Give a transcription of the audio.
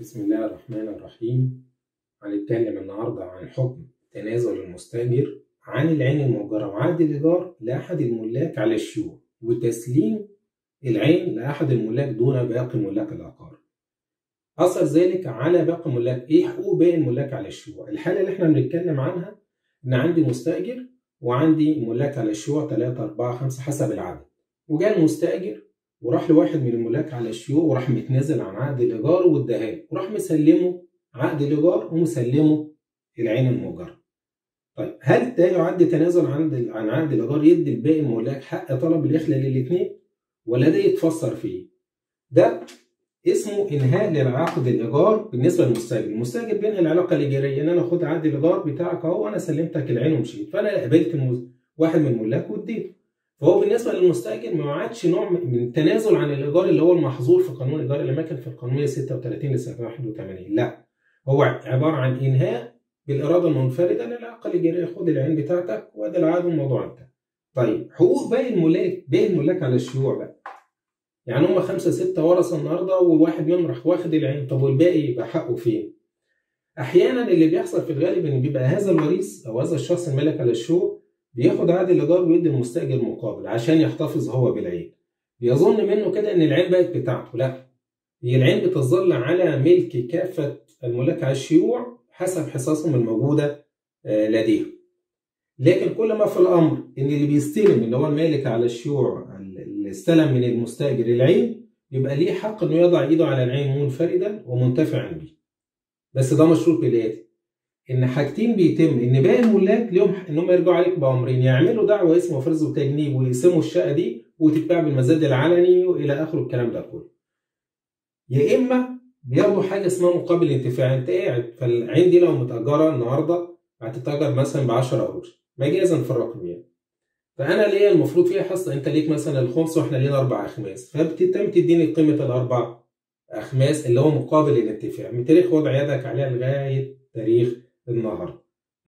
بسم الله الرحمن الرحيم هنتكلم النهاردة عن حكم تنازل المستأجر عن العين المؤجرة وعقد الإيجار لأحد الملاك على الشيوع وتسليم العين لأحد الملاك دون باقي ملاك العقار. أثر ذلك على باقي ملاك إيه حقوق باقي الملاك على الشيوع؟ الحالة اللي إحنا بنتكلم عنها إن عندي مستأجر وعندي ملاك على الشيوع 3 4 5 حسب العدد. وجاء المستأجر وراح لواحد من الملاك على الشيوع وراح متنازل عن عقد الايجار واداها له وراح مسلمه عقد الايجار ومسلمه العين المؤجره. طيب هل ده يعد تنازل عن عن عقد الايجار يدي لباقي الملاك حق طلب الاخلاء للاثنين ولا ده يتفسر فيه؟ ده اسمه انهاء للعقد الايجار بالنسبه للمستاجر، المستاجر بينهي العلاقه الايجاريه ان انا خد عقد الايجار بتاعك اهو وانا سلمتك العين ومشيت، فانا قابلت المز... واحد من الملاك واديته. فهو بالنسبه للمستاجر ما عادش نوع من التنازل عن الايجار اللي هو المحظور في قانون ايجار الاماكن في القانونيه 36 لسنه 81 لا هو عباره عن انهاء بالاراده المنفرده للعلاقه الايجاريه خد العين بتاعتك وده العقد والموضوع انتهى. طيب حقوق باقي الملاك باقي الملاك على الشيوع بقى يعني هم خمسه سته ورثه النهارده وواحد منهم راح واخد العين طب والباقي يبقى حقه فين؟ احيانا اللي بيحصل في الغالب ان بيبقى هذا الوريث او هذا الشخص المالك على الشيوع بياخد عقد الايجار ويدي المستاجر مقابل عشان يحتفظ هو بالعين بيظن منه كده ان العين بقت بتاعته لا هي العين بتظل على ملك كافه الملاك على الشيوع حسب حصصهم الموجوده لديهم لكن كل ما في الامر ان اللي بيستلم اللي هو المالك على الشيوع اللي استلم من المستاجر العين يبقى ليه حق انه يضع ايده على العين منفردا ومنتفعا به بس ده مشروط بالاتي ان حاجتين بيتم ان باقي الملاك ليهم انهم يرجعوا عليك بامرين يعملوا دعوه اسمه فرز وتجنيب ويقسموا الشقه دي وتتباع بالمزاد العلني والى اخره الكلام ده كله. يا اما بياخدوا حاجه اسمها مقابل انتفاع انت قاعد فالعين دي لو متاجره النهارده هتتاجر مثلا ب 10 قروش مجازا في الرقم يعني. فانا ليا المفروض فيها حصه انت ليك مثلا الخمس واحنا لينا اربع اخماس فبتتم تديني قيمه الاربع اخماس اللي هو مقابل الانتفاع من تاريخ وضع يدك عليها لغايه تاريخ النهارده